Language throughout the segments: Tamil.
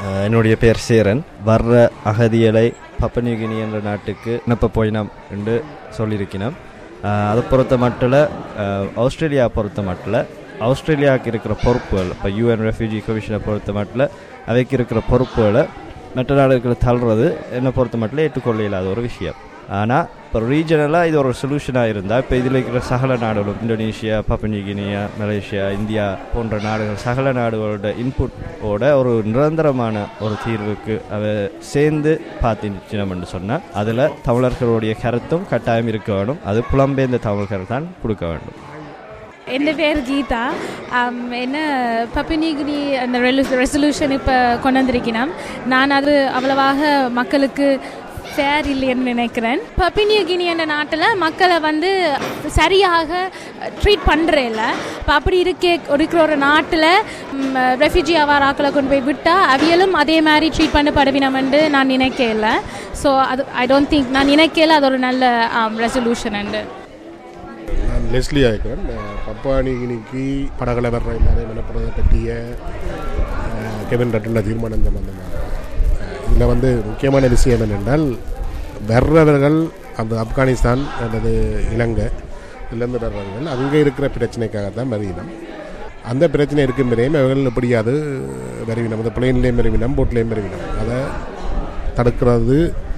அஹ், என்னுடைய பெயர் சேரன் வர்ற அகதிகளை பப்பனியூகினி என்ற நாட்டுக்கு விண்ணப்ப போயினம் என்று சொல்லியிருக்கிறோம் அஹ், அதை பொறுத்த மட்டும் ஆஸ்திரேலியா பொறுத்த மட்டும் ஆஸ்திரேலியாவுக்கு இருக்கிற பொறுப்புகள் இப்போ யூஎன் ரெஃப்யூஜி கமிஷனை பொறுத்த மட்டும் அவைக்கு இருக்கிற பொறுப்புகளை மற்ற நாடுகளை தள்ளுறது என்னை பொறுத்த மட்டும் ஏற்றுக்கொள்ள இல்லாத ஒரு விஷயம் ஆனால் இப்போ ரீஜனலாக இது ஒரு சொல்யூஷனாக இருந்தால் இப்போ இதில் இருக்கிற சகல நாடுகளும் இந்தோனேஷியா பப்பனிகினியா மலேசியா இந்தியா போன்ற நாடுகள் சகல நாடுகளோட இன்புட்டோட ஒரு நிரந்தரமான ஒரு தீர்வுக்கு அவ சேர்ந்து பார்த்துச்சுனோம்னு சொன்னால் அதில் தமிழர்களுடைய கருத்தும் கட்டாயம் இருக்க வேண்டும் அது புலம்பெயர்ந்த தமிழர்கள் தான் கொடுக்க வேண்டும் என் பேர் கீதா ஆம், என்ன பப்பினிகுனி அந்த ரெசல்யூஷன் இப்போ கொண்டு வந்திருக்கிறோம் நான் அது அவ்வளவாக மக்களுக்கு ஃபேர் இல்லைன்னு நினைக்கிறேன் பப்பினிய கினி என்ற நாட்டில் மக்களை வந்து சரியாக ட்ரீட் பண்ணுறதில்ல இப்போ அப்படி இருக்கே இருக்கிற ஒரு நாட்டில் ரெஃப்யூஜி ஆவாராக்களை கொண்டு போய் விட்டால் அவியலும் அதே மாதிரி ட்ரீட் பண்ணப்படுவினமென்று நான் நினைக்கல ஸோ அது ஐ டோன்ட் திங்க் நான் நினைக்கல அது ஒரு நல்ல ரெசல்யூஷன் உண்டு நான் லெஸ்லி ஆகிறேன் பப்பானிகினிக்கு படகளை வர்ற எல்லாரையும் வினப்படுறதை பற்றிய அஹ், கெவின் ரட்டின தீர்மானம் சம்பந்தமாக இதில் வந்து முக்கியமான விஷயம் என்னென்றால் வர்றவர்கள் அந்த ஆப்கானிஸ்தான் அல்லது இலங்கை இருந்து வர்றவர்கள் அங்கே இருக்கிற பிரச்சனைக்காகத்தான் வருவினம் அந்த பிரச்சனை இருக்கும் வரையும் அவர்கள் எப்படியாவது வருவினம் அந்த பிளேன்லேயும் வருவினம் போட்லேயும் வருவினம் அதை தடுக்கிறது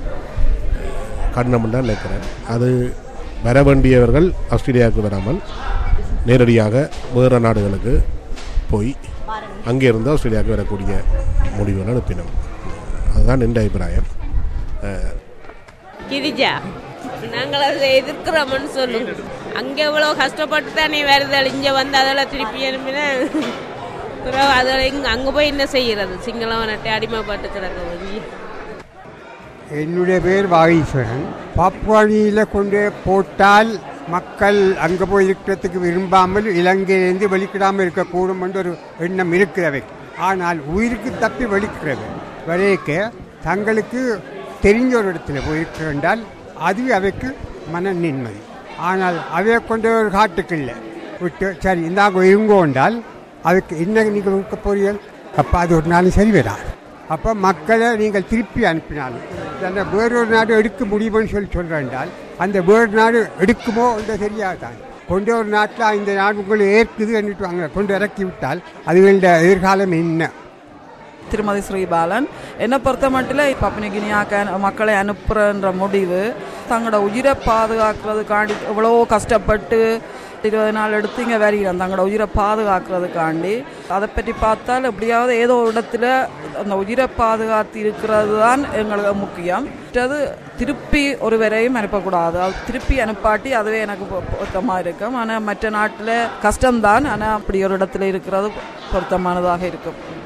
கடினம் தான் நினைக்கிறேன் அது வர வேண்டியவர்கள் ஆஸ்திரேலியாவுக்கு வராமல் நேரடியாக வேறு நாடுகளுக்கு போய் அங்கே இருந்து ஆஸ்திரேலியாவுக்கு வரக்கூடிய முடிவுகள் அனுப்பினோம் அதுதான் என் அபிப்பிராயம் அஹ், கிரிஜா நாங்கள் அதை எதிர்க்கிறோம்னு சொல்லும் அங்கே இவ்வளோ கஷ்டப்பட்டு தானே வருதல் இங்கே வந்து அதெல்லாம் திருப்பி அனுப்பினா பிறகு அதில் இங்கே அங்கே போய் என்ன செய்கிறது சிங்களவனட்டை அடிமைப்பட்டு கிடக்க வங்கி என்னுடைய பேர் வாகீஸ்வரன் பாப்வானியில் கொண்டு போட்டால் மக்கள் அங்கே போய் இருக்கிறதுக்கு விரும்பாமல் இலங்கையிலிருந்து வெளிக்கிடாமல் இருக்கக்கூடும் என்ற ஒரு எண்ணம் இருக்கிறவை ஆனால் உயிருக்கு தப்பி வெளிக்கிறது வரைக்க தங்களுக்கு தெரிஞ்ச ஒரு இடத்துல போயிருக்க என்றால் அது அவைக்கு மன நிம்மதி ஆனால் அவையை கொண்டு ஒரு காட்டுக்கு இல்லை விட்டு சரி இந்தாங்க இருங்கோ என்றால் அதுக்கு என்ன நீங்கள் இருக்க போறீர்கள் அப்போ அது ஒரு நாள் சரி வராது அப்போ மக்களை நீங்கள் திருப்பி அனுப்பினாலும் அந்த வேறொரு நாடு எடுக்க முடியும்னு சொல்லி சொல்கிறால் அந்த வேறு நாடு எடுக்குமோ என்று தெரியாதான் கொண்ட ஒரு நாட்டில் இந்த நாடு உங்களை ஏற்குது என்றுட்டு அங்கே கொண்டு இறக்கி விட்டால் அதுகளோட எதிர்காலம் என்ன திருமதி ஸ்ரீபாலன் என்னை பொறுத்த மட்டும் பப்னிகினியாக்க மக்களை அனுப்புறன்ற முடிவு தங்களோட உயிரை பாதுகாக்கிறதுக்காண்டி எவ்வளோ கஷ்டப்பட்டு இருபது நாள் எடுத்து இங்கே வருகிறோம் தங்களோட உயிரை பாதுகாக்கிறதுக்காண்டி அதை பற்றி பார்த்தால் எப்படியாவது ஏதோ ஒரு இடத்துல அந்த உயிரை பாதுகாத்து இருக்கிறது தான் எங்களுக்கு முக்கியம் மற்றது திருப்பி ஒருவரையும் அனுப்பக்கூடாது அது திருப்பி அனுப்பாட்டி அதுவே எனக்கு பொ- பொருத்தமாக இருக்கும் ஆனால் மற்ற நாட்டில் கஷ்டம்தான் ஆனால் அப்படி ஒரு இடத்துல இருக்கிறது பொருத்தமானதாக இருக்கும்